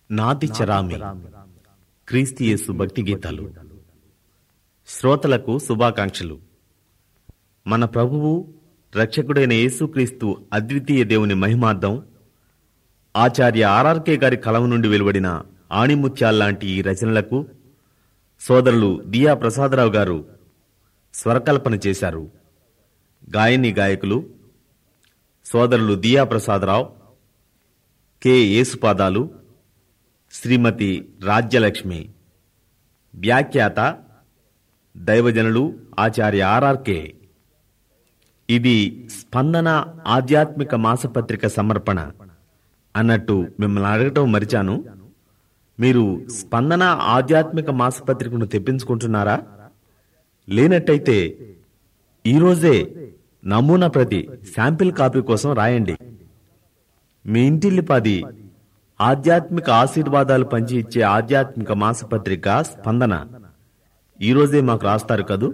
నాతి చరామి క్రీస్తు యేసు భక్తి గీతాలు శ్రోతలకు శుభాకాంక్షలు మన ప్రభువు రక్షకుడైన యేసుక్రీస్తు అద్వితీయ దేవుని మహిమార్థం ఆచార్య ఆర్ఆర్కే గారి కలం నుండి వెలువడిన ఆణిముత్యాల్లాంటి ఈ రచనలకు సోదరులు దియా ప్రసాదరావు గారు స్వరకల్పన చేశారు గాయని గాయకులు సోదరులు దియా ప్రసాదరావు కె యేసుపాదాలు శ్రీమతి రాజ్యలక్ష్మి వ్యాఖ్యాత దైవజనులు ఆచార్య ఆర్ఆర్కే ఇది స్పందన ఆధ్యాత్మిక మాసపత్రిక సమర్పణ అన్నట్టు మిమ్మల్ని అడగటం మరిచాను మీరు స్పందన ఆధ్యాత్మిక మాసపత్రికను తెప్పించుకుంటున్నారా లేనట్టయితే ఈరోజే నమూనా ప్రతి శాంపిల్ కాపీ కోసం రాయండి మీ ఇంటిల్లిపాది ఆధ్యాత్మిక ఆశీర్వాదాలు పంచి ఇచ్చే ఆధ్యాత్మిక మాసపత్రిక స్పందన ఈరోజే మాకు రాస్తారు కదూ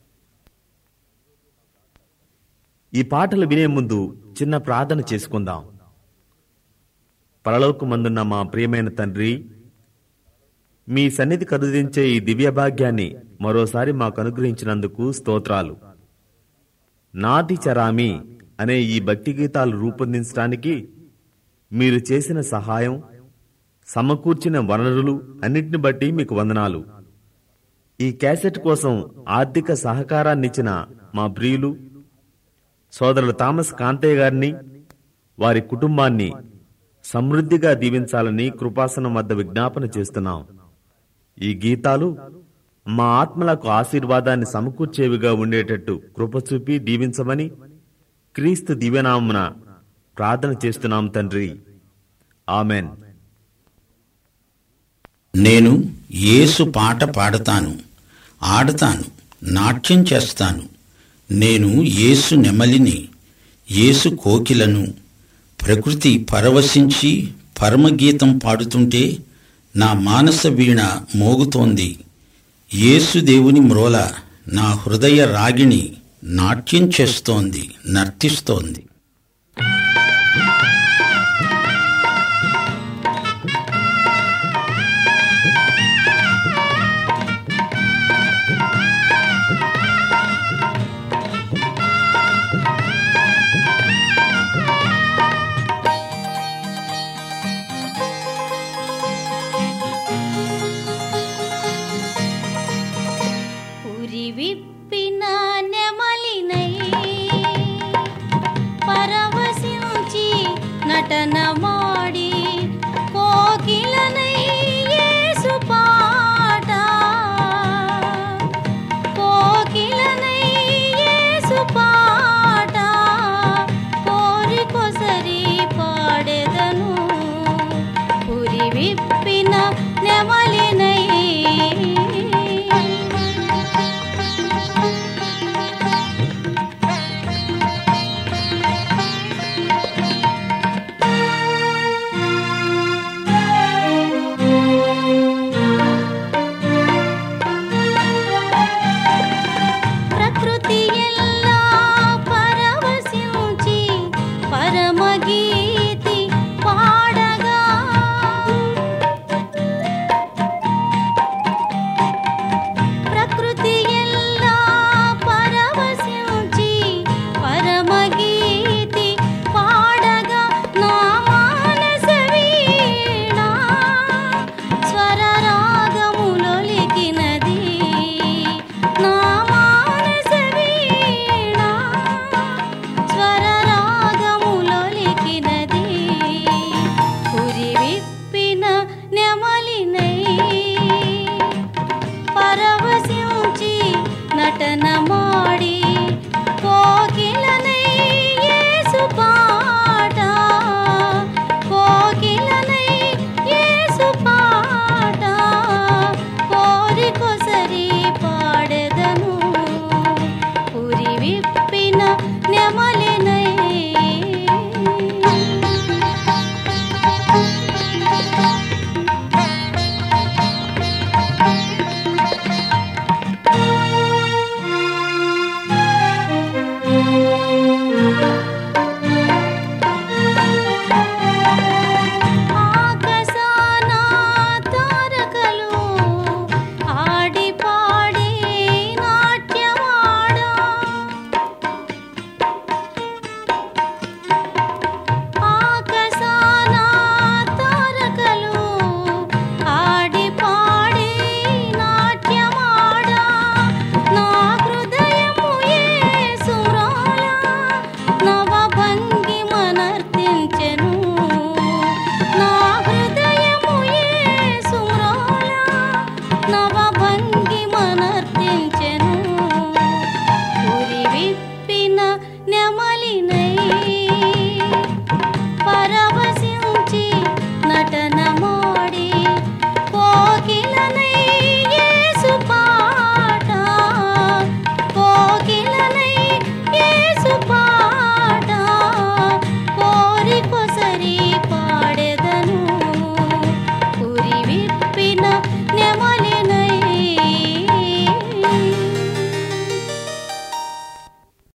ఈ పాటలు వినే ముందు చిన్న ప్రార్థన చేసుకుందాం పరలోకమందున్న మా ప్రియమైన తండ్రి మీ సన్నిధి కరుదించే ఈ దివ్య భాగ్యాన్ని మరోసారి మాకు అనుగ్రహించినందుకు స్తోత్రాలు నాది చరామి అనే ఈ భక్తి గీతాలు రూపొందించడానికి మీరు చేసిన సహాయం సమకూర్చిన వనరులు అన్నిటిని బట్టి మీకు వందనాలు ఈ క్యాసెట్ కోసం ఆర్థిక సహకారాన్నిచ్చిన మా ప్రియులు సోదరులు థామస్ కాంతయ్య గారిని వారి కుటుంబాన్ని సమృద్ధిగా దీవించాలని కృపాసనం వద్ద విజ్ఞాపన చేస్తున్నాం ఈ గీతాలు మా ఆత్మలకు ఆశీర్వాదాన్ని సమకూర్చేవిగా ఉండేటట్టు కృప చూపి దీవించమని క్రీస్తు దివ్యనామమున ప్రార్థన చేస్తున్నాం తండ్రి ఆమెన్ నేను యేసు పాట పాడతాను ఆడతాను నాట్యం చేస్తాను నేను యేసు నెమలిని యేసు కోకిలను ప్రకృతి పరవశించి పరమగీతం పాడుతుంటే నా మానస వీణ మోగుతోంది యేసు దేవుని మ్రోల నా హృదయ రాగిణి నాట్యం చేస్తోంది నర్తిస్తోంది